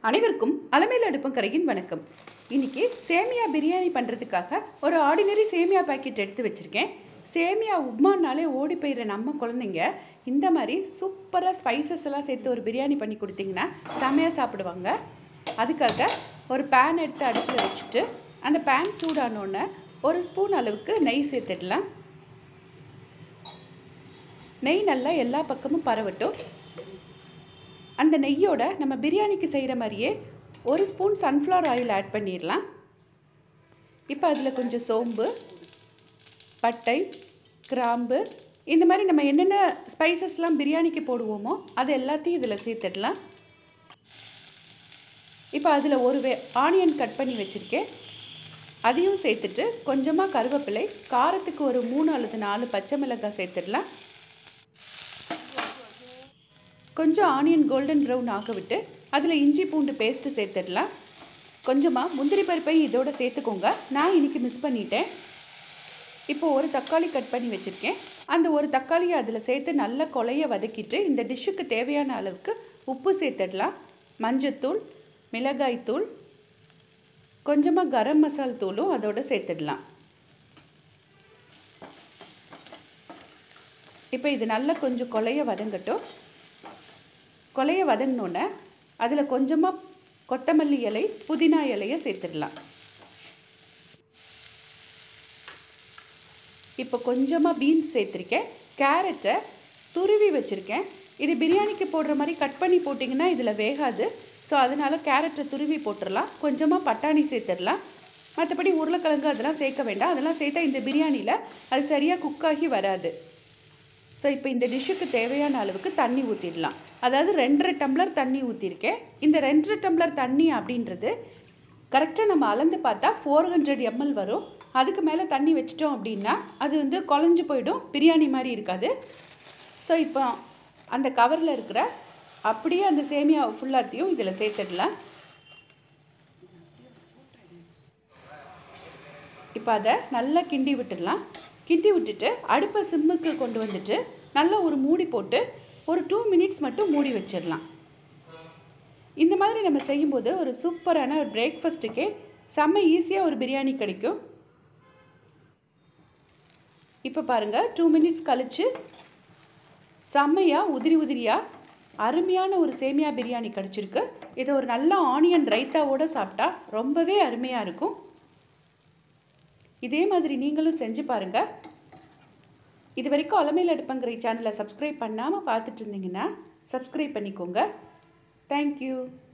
அனைவருக்கும் அலமேல் அடுப்பும் கரையின் வணக்கம் இன்னைக்கு சேமியா பிரியாணி பண்ணுறதுக்காக ஒரு ஆர்டினரி சேமியா பாக்கெட் எடுத்து வச்சுருக்கேன் சேமியா உப்மானாலே ஓடி போயிடுற நம்ம குழந்தைங்க இந்த மாதிரி சூப்பராக ஸ்பைசஸ் எல்லாம் சேர்த்து ஒரு பிரியாணி பண்ணி கொடுத்தீங்கன்னா செமையாக சாப்பிடுவாங்க அதுக்காக ஒரு பேன் எடுத்து அடுப்பில் வச்சுட்டு அந்த பேன் சூடானோடனே ஒரு ஸ்பூன் அளவுக்கு நெய் சேர்த்துடலாம் நெய் நல்லா எல்லா பக்கமும் பரவட்டும் அந்த நெய்யோட நம்ம பிரியாணிக்கு செய்கிற மாதிரியே ஒரு ஸ்பூன் சன்ஃப்ளவர் ஆயில் ஆட் பண்ணிடலாம் இப்போ அதில் கொஞ்சம் சோம்பு பட்டை கிராம்பு இந்த மாதிரி நம்ம என்னென்ன ஸ்பைசஸ்லாம் பிரியாணிக்கு போடுவோமோ அது எல்லாத்தையும் இதில் சேர்த்துடலாம் இப்போ அதில் ஒரு வே ஆனியன் கட் பண்ணி வச்சுருக்கேன் அதையும் சேர்த்துட்டு கொஞ்சமாக கருவேப்பிலை காரத்துக்கு ஒரு மூணு அல்லது நாலு பச்சை மிளகாய் சேர்த்துடலாம் கொஞ்சம் ஆனியன் கோல்டன் ப்ரௌன் ஆக விட்டு அதில் இஞ்சி பூண்டு பேஸ்ட்டு சேர்த்துடலாம் கொஞ்சமாக முந்திரி பருப்பை இதோட சேர்த்துக்கோங்க நான் இன்னைக்கு மிஸ் பண்ணிட்டேன் இப்போ ஒரு தக்காளி கட் பண்ணி வச்சுருக்கேன் அந்த ஒரு தக்காளியை அதில் சேர்த்து நல்லா கொலைய வதக்கிட்டு இந்த டிஷ்ஷுக்கு தேவையான அளவுக்கு உப்பு சேர்த்துடலாம் மஞ்சத்தூள் மிளகாய்த்தூள் கொஞ்சமாக கரம் மசால் தூளும் அதோட சேர்த்துடலாம் இப்போ இது நல்லா கொஞ்சம் கொலைய வதங்கட்டும் கொலைய வதங்கினோன்னே அதில் கொஞ்சமாக கொத்தமல்லி இலை புதினா இலையை சேர்த்துடலாம் இப்போ கொஞ்சமாக பீன்ஸ் சேர்த்துருக்கேன் கேரட்டை துருவி வச்சுருக்கேன் இது பிரியாணிக்கு போடுற மாதிரி கட் பண்ணி போட்டிங்கன்னா இதில் வேகாது ஸோ அதனால கேரட்டை துருவி போட்டுடலாம் கொஞ்சமாக பட்டாணி சேர்த்துடலாம் மற்றபடி உருளைக்கிழங்கு அதெல்லாம் சேர்க்க வேண்டாம் அதெல்லாம் சேர்த்தா இந்த பிரியாணியில் அது சரியாக குக் ஆகி வராது ஸோ இப்போ இந்த டிஷ்ஷுக்கு தேவையான அளவுக்கு தண்ணி ஊற்றிடலாம் அதாவது ரெண்டரை டம்ளர் தண்ணி ஊற்றிருக்கேன் இந்த ரெண்டரை டம்ளர் தண்ணி அப்படின்றது கரெக்டாக நம்ம அளந்து பார்த்தா ஃபோர் ஹண்ட்ரட் எம்எல் வரும் அதுக்கு மேலே தண்ணி வச்சிட்டோம் அப்படின்னா அது வந்து குழஞ்சு போயிடும் பிரியாணி மாதிரி இருக்காது ஸோ இப்போ அந்த கவரில் இருக்கிற அப்படியே அந்த சேமியா ஃபுல்லாத்தையும் இதில் சேர்த்துடலாம் இப்போ அதை நல்லா கிண்டி விட்டுடலாம் கிண்டி விட்டுட்டு அடுப்பை சிம்முக்கு கொண்டு வந்துட்டு நல்லா ஒரு மூடி போட்டு ஒரு டூ மினிட்ஸ் மட்டும் மூடி வச்சிடலாம் இந்த மாதிரி நம்ம செய்யும்போது ஒரு சூப்பரான ஒரு பிரேக்ஃபாஸ்ட்டுக்கே செம்ம ஈஸியாக ஒரு பிரியாணி கிடைக்கும் இப்போ பாருங்கள் டூ மினிட்ஸ் கழிச்சு செம்மையாக உதிரி உதிரியாக அருமையான ஒரு சேமியா பிரியாணி கிடச்சிருக்கு இதை ஒரு நல்ல ஆனியன் ரைத்தாவோடு சாப்பிட்டா ரொம்பவே அருமையாக இருக்கும் இதே மாதிரி நீங்களும் செஞ்சு பாருங்க இது வரைக்கும் அலமையில் அடுப்பங்கிற சேனலை சப்ஸ்கிரைப் பண்ணாமல் பார்த்துட்டு இருந்தீங்கன்னா சப்ஸ்கிரைப் பண்ணிக்கோங்க தேங்க்யூ